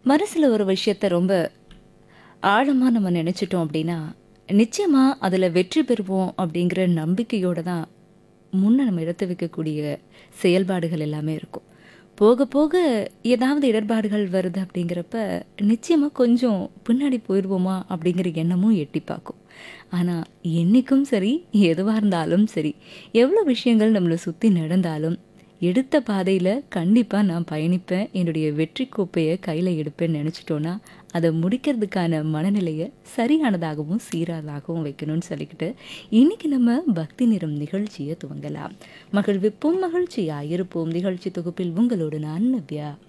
மனசில் ஒரு விஷயத்த ரொம்ப ஆழமாக நம்ம நினச்சிட்டோம் அப்படின்னா நிச்சயமாக அதில் வெற்றி பெறுவோம் அப்படிங்கிற நம்பிக்கையோடு தான் முன்ன நம்ம எடுத்து வைக்கக்கூடிய செயல்பாடுகள் எல்லாமே இருக்கும் போக போக ஏதாவது இடர்பாடுகள் வருது அப்படிங்கிறப்ப நிச்சயமாக கொஞ்சம் பின்னாடி போயிடுவோமா அப்படிங்கிற எண்ணமும் எட்டி பார்க்கும் ஆனால் என்றைக்கும் சரி எதுவாக இருந்தாலும் சரி எவ்வளோ விஷயங்கள் நம்மளை சுற்றி நடந்தாலும் எடுத்த பாதையில் கண்டிப்பாக நான் பயணிப்பேன் என்னுடைய வெற்றி கோப்பையை கையில் எடுப்பேன்னு நினச்சிட்டோன்னா அதை முடிக்கிறதுக்கான மனநிலையை சரியானதாகவும் சீரானதாகவும் வைக்கணும்னு சொல்லிக்கிட்டு இன்னைக்கு நம்ம பக்தி நிறம் நிகழ்ச்சியை துவங்கலாம் மகிழ்விப்போம் மகிழ்ச்சியா இருப்போம் நிகழ்ச்சி தொகுப்பில் உங்களோடு நான் நவ்யா